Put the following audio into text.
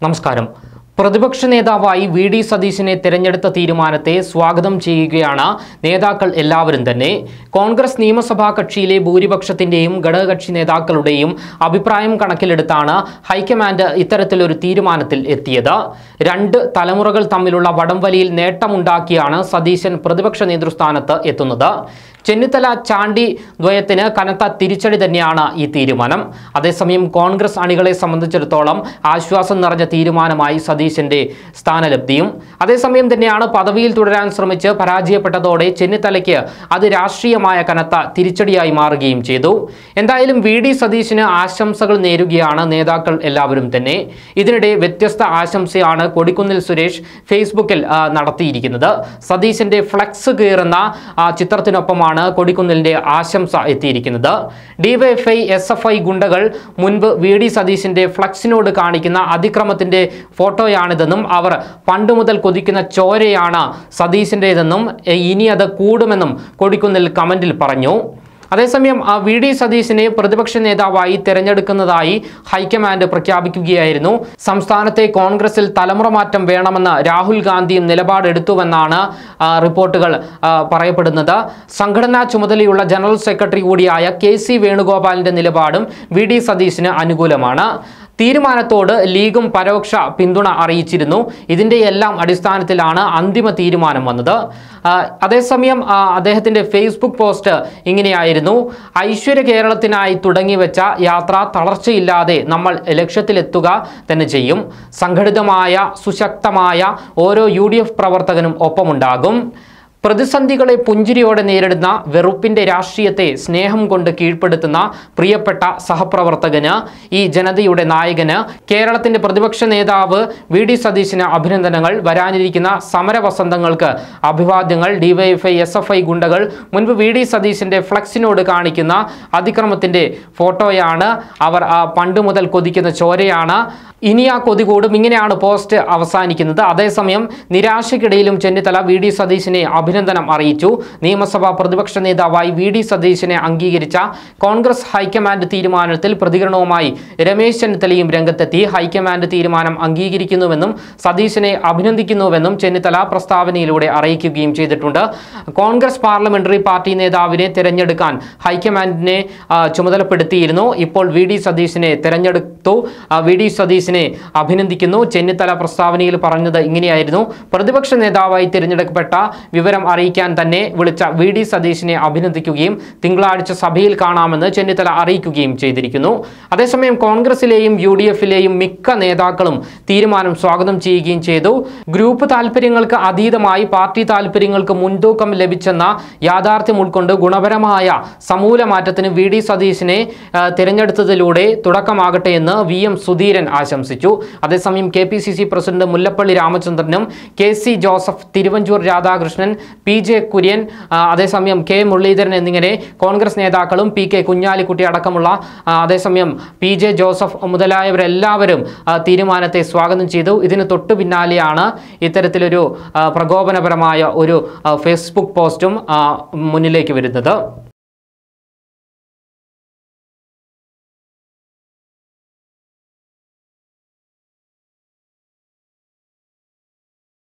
നമസ്കാരം പ്രതിപക്ഷ നേതാവായി വി ഡി സതീശിനെ തിരഞ്ഞെടുത്ത തീരുമാനത്തെ സ്വാഗതം ചെയ്യുകയാണ് നേതാക്കൾ എല്ലാവരും തന്നെ കോൺഗ്രസ് നിയമസഭാ കക്ഷിയിലെ ഭൂരിപക്ഷത്തിന്റെയും ഘടകകക്ഷി നേതാക്കളുടെയും അഭിപ്രായം കണക്കിലെടുത്താണ് ഹൈക്കമാൻഡ് ഇത്തരത്തിലൊരു തീരുമാനത്തിൽ എത്തിയത് രണ്ട് തലമുറകൾ തമ്മിലുള്ള വടംവലിയിൽ നേട്ടമുണ്ടാക്കിയാണ് സതീശൻ പ്രതിപക്ഷ നേതൃസ്ഥാനത്ത് എത്തുന്നത് ചെന്നിത്തല ചാണ്ടി ദ്വയത്തിന് കനത്ത തിരിച്ചടി തന്നെയാണ് ഈ തീരുമാനം അതേസമയം കോൺഗ്രസ് അണികളെ സംബന്ധിച്ചിടത്തോളം ആശ്വാസം നിറഞ്ഞ തീരുമാനമായി സതീശന്റെ സ്ഥാനലബ്ധിയും അതേസമയം തന്നെയാണ് പദവിയിൽ തുടരാൻ ശ്രമിച്ച് പരാജയപ്പെട്ടതോടെ ചെന്നിത്തലയ്ക്ക് അത് രാഷ്ട്രീയമായ കനത്ത തിരിച്ചടിയായി മാറുകയും ചെയ്തു എന്തായാലും വി ഡി സതീശന് ആശംസകൾ നേരുകയാണ് നേതാക്കൾ എല്ലാവരും തന്നെ ഇതിനിടെ വ്യത്യസ്ത ആശംസയാണ് കൊടിക്കുന്നിൽ സുരേഷ് ഫേസ്ബുക്കിൽ ആ, നടത്തിയിരിക്കുന്നത് സതീശന്റെ ഫ്ലക്സ് കീറുന്ന ആ, ചിത്രത്തിനൊപ്പമാണ് കൊടിക്കുന്നിലിന്റെ ആശംസ എത്തിയിരിക്കുന്നത് ഡിവൈഎഫ്ഐ എസ് എഫ് ഐ ഗുണ്ടകൾ മുൻപ് വി ഡി സതീശന്റെ ഫ്ലക്സിനോട് കാണിക്കുന്ന അതിക്രമത്തിന്റെ ഫോട്ടോയാണിതെന്നും അവർ പണ്ട് മുതൽ കൊതിക്കുന്ന ചോരയാണ് സതീശന്റേതെന്നും എ, ഇനി അത് കൂടുമെന്നും കൊടിക്കുന്നിൽ കമന്റിൽ പറഞ്ഞു അതേസമയം ആ വി ഡി സതീശിനെ പ്രതിപക്ഷ നേതാവായി തെരഞ്ഞെടുക്കുന്നതായി ഹൈക്കമാൻഡ് പ്രഖ്യാപിക്കുകയായിരുന്നു സംസ്ഥാനത്തെ കോൺഗ്രസിൽ തലമുറ മാറ്റം വേണമെന്ന് രാഹുൽ ഗാന്ധിയും നിലപാടെടുത്തുവെന്നാണ് ആ, റിപ്പോർട്ടുകൾ ആ, പറയപ്പെടുന്നത് സംഘടനാ ചുമതലയുള്ള ജനറൽ സെക്രട്ടറി കൂടിയായ കെ സി വേണുഗോപാലിന്റെ നിലപാടും വി ഡി സതീശിന് അനുകൂലമാണ് തീരുമാനത്തോട് ലീഗും പരോക്ഷ പിന്തുണ അറിയിച്ചിരുന്നു ഇതിന്റെ എല്ലാം അടിസ്ഥാനത്തിലാണ് അന്തിമ തീരുമാനം വന്നത് ആ, അതേസമയം ആ, അദ്ദേഹത്തിന്റെ ഫേസ്ബുക്ക് പോസ്റ്റ് ഇങ്ങനെയായിരുന്നു ഐശ്വര്യ കേരളത്തിനായി തുടങ്ങിവെച്ച യാത്ര തളർച്ചയില്ലാതെ നമ്മൾ ലക്ഷ്യത്തിലെത്തുക തന്നെ ചെയ്യും സംഘടിതമായ സുശക്തമായ ഓരോ യു പ്രവർത്തകനും ഒപ്പമുണ്ടാകും പ്രതിസന്ധികളെ പുഞ്ചിരിയോടെ നേരിടുന്ന വെറുപ്പിന്റെ രാഷ്ട്രീയത്തെ സ്നേഹം കൊണ്ട് കീഴ്പ്പെടുത്തുന്ന പ്രിയപ്പെട്ട സഹപ്രവർത്തകന് ഈ ജനതയുടെ നായകന് കേരളത്തിന്റെ പ്രതിപക്ഷ നേതാവ് വി ഡി സതീശന് അഭിനന്ദനങ്ങൾ വരാനിരിക്കുന്ന സമരവസന്തങ്ങൾക്ക് അഭിവാദ്യങ്ങൾ ഡിവൈഎഫ്ഐ എസ് എഫ് ഐ ഗുണ്ടകൾ മുൻപ് വി ഡി സതീശന്റെ ഫ്ലക്സിനോട് കാണിക്കുന്ന അതിക്രമത്തിന്റെ ഫോട്ടോയാണ് അവർ ആ, പണ്ട് മുതൽ കൊതിക്കുന്ന ചോരയാണ് ഇനി ആ കൊതി കൂടും ഇങ്ങനെയാണ് പോസ്റ്റ് അവസാനിക്കുന്നത് അതേസമയം നിരാശയ്ക്കിടയിലും ചെന്നിത്തല വി ഡി സതീശിനെ അഭിനന്ദനം അറിയിച്ചു നിയമസഭാ പ്രതിപക്ഷ നേതാവായി വി ഡി സതീശിനെ അംഗീകരിച്ച കോൺഗ്രസ് ഹൈക്കമാൻഡ് തീരുമാനത്തിൽ പ്രതികരണവുമായി രമേശ് ചെന്നിത്തലയും രംഗത്തെത്തി ഹൈക്കമാൻഡ് തീരുമാനം അംഗീകരിക്കുന്നുവെന്നും സതീശിനെ അഭിനന്ദിക്കുന്നുവെന്നും ചെന്നിത്തല പ്രസ്താവനയിലൂടെ അറിയിക്കുകയും ചെയ്തിട്ടുണ്ട് കോൺഗ്രസ് പാർലമെന്ററി പാർട്ടി നേതാവിനെ തിരഞ്ഞെടുക്കാൻ ഹൈക്കമാൻഡിനെ ആ, ചുമതലപ്പെടുത്തിയിരുന്നു ഇപ്പോൾ വി ഡി സതീശിനെ തിരഞ്ഞെടുത്തു ആ, വി ഡി സതീശിനെ അഭിനന്ദിക്കുന്നു ചെന്നിത്തല പ്രസ്താവനയിൽ പറഞ്ഞത് ഇങ്ങനെയായിരുന്നു പ്രതിപക്ഷ നേതാവായി തിരഞ്ഞെടുക്കപ്പെട്ട വിവരം അറിയിക്കാൻ തന്നെ വിളിച്ച വി ഡി സതീശിനെ അഭിനന്ദിക്കുകയും തിങ്കളാഴ്ച സഭയിൽ കാണാമെന്ന് ചെന്നിത്തല അറിയിക്കുകയും ചെയ്തിരിക്കുന്നു അതേസമയം കോൺഗ്രസിലെയും യു ഡി എഫിലെയും മിക്ക നേതാക്കളും തീരുമാനം സ്വാഗതം ചെയ്യുകയും ചെയ്തു ഗ്രൂപ്പ് താല്പര്യങ്ങൾക്ക് അതീതമായി പാർട്ടി താല്പര്യങ്ങൾക്ക് മുൻതൂക്കം ലഭിച്ചെന്ന യാഥാർത്ഥ്യം ഉൾക്കൊണ്ട് ഗുണപരമായ സമൂല മാറ്റത്തിന് വി ഡി സതീശിനെ ആ, തിരഞ്ഞെടുത്തതിലൂടെ തുടക്കമാകട്ടെ എന്ന് വി എം സുധീരൻ ആശംസിച്ചു അതേസമയം K P C C president Mullappally രാമചന്ദ്രനും K C Joseph Thiruvanchoor Radhakrishnan P J Kurian ആ, അതേസമയം കെ മുരളീധരൻ എന്നിങ്ങനെ കോൺഗ്രസ് നേതാക്കളും പി കെ കുഞ്ഞാലിക്കുട്ടി അടക്കമുള്ള ആ, അതേസമയം പി ജെ ജോസഫ് മുതലായവരെല്ലാവരും ആ, തീരുമാനത്തെ സ്വാഗതം ചെയ്തു ഇതിന് തൊട്ടു പിന്നാലെയാണ് ഇത്തരത്തിലൊരു ആ, പ്രകോപനപരമായ ഒരു ആ, ഫേസ്ബുക്ക് പോസ്റ്റും ആ, മുന്നിലേക്ക് വരുന്നത്